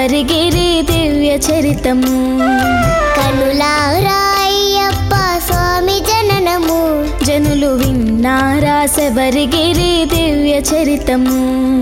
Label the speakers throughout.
Speaker 1: శబరిగిరి దివ్య చరితము
Speaker 2: కనులారా అయ్యప్ప స్వామి జననము
Speaker 1: జనులు విన్నారా శబరిగిరి దివ్య చరితము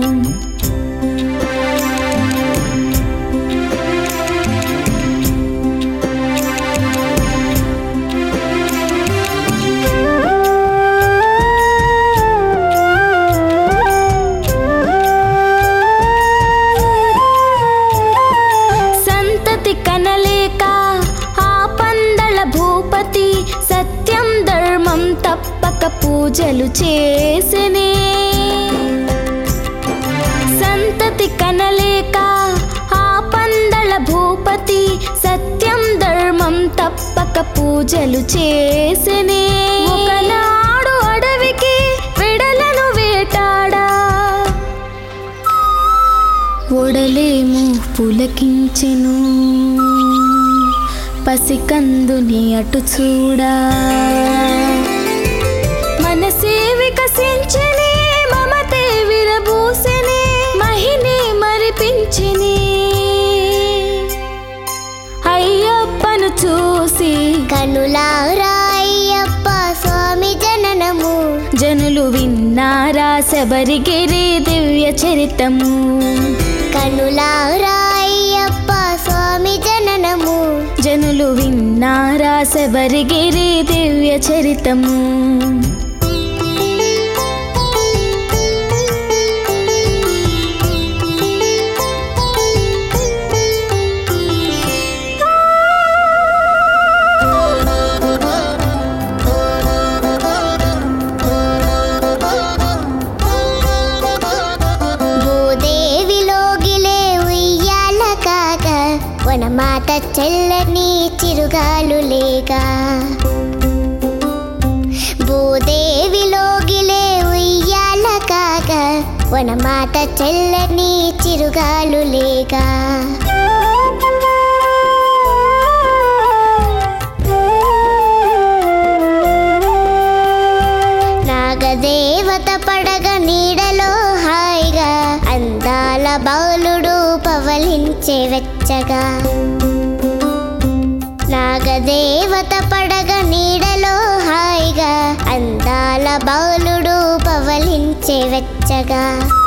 Speaker 1: సంతతి కనలేక ఆ పందళ భూపతి సత్యం ధర్మం తప్పక పూజలు చేసెనే సంతతి కనలేక ఆ పందళ భూపతి సత్యం ధర్మం తప్పక పూజలు చేసెనే ఒకనాడు అడవికి విడలను వేటాడా ఒడలేము పులకించెను పసికందుని అటు చూడా మనసే వికసించనే మమతే విరబూసెనే మహినే మరిపించెనే అయ్యప్పను చూసి
Speaker 2: కనులారా అయ్యప్ప స్వామి జననము
Speaker 1: జనులు విన్నారా శబరిగిరి దివ్య చరితము
Speaker 2: కనులారా అయ్యప్ప స్వామి జననము
Speaker 1: జనులు విన్నారా శబరిగిరి దివ్య చరితము
Speaker 2: భూదేవిలోగిలే ఉయ్యాల కాక వనమాత చెల్లని చిరుగాలు లేక భూదేవిలోగిలే ఉయ్యాల కాక వనమాత చెల్లని చిరుగాలు లేక నాగదేవత పడగ నీడలో హాయిగా అందాల బాలుడు పవలించే వెచ్చగా నాగదేవత పడగ నీడలో హాయిగా అందాల బాలుడు పవలించే వెచ్చగా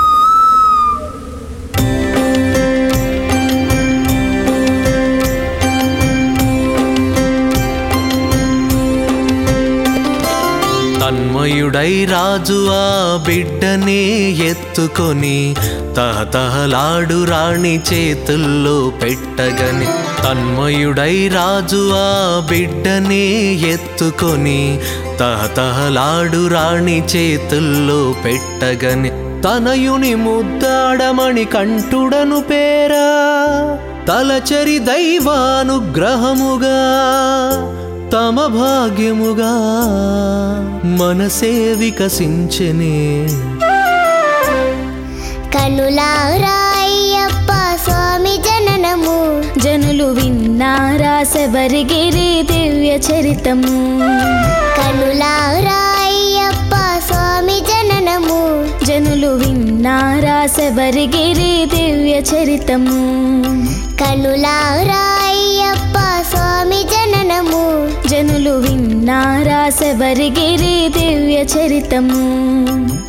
Speaker 3: తన్మయుడై రాజు ఆ బిడ్డనే ఎత్తుకొని తహతహలాడు రాణి చేతుల్లో పెట్టగని తన్మయుడై రాజు ఆ బిడ్డనే ఎత్తుకొని తహతహలాడు రాణి చేతుల్లో పెట్టగని తనయుని ముద్దాడమణి కంఠుడను పేరా తలచరి దైవానుగ్రహముగా తమ భాగ్యముగా మనసే వికసించనే
Speaker 2: కనులారా అయ్యప్ప స్వామి జననము
Speaker 1: జనులు విన్నారా శబరిగిరి దివ్య చరితము
Speaker 2: కనులారా అయ్యప్ప స్వామి జననము
Speaker 1: జనులు విన్నారా శబరిగిరి దివ్య చరితము
Speaker 2: కనులారా అయ్యప్ప స్వామి జననము
Speaker 1: జనులు విన్నారా శబరిగిరి దివ్య చరితము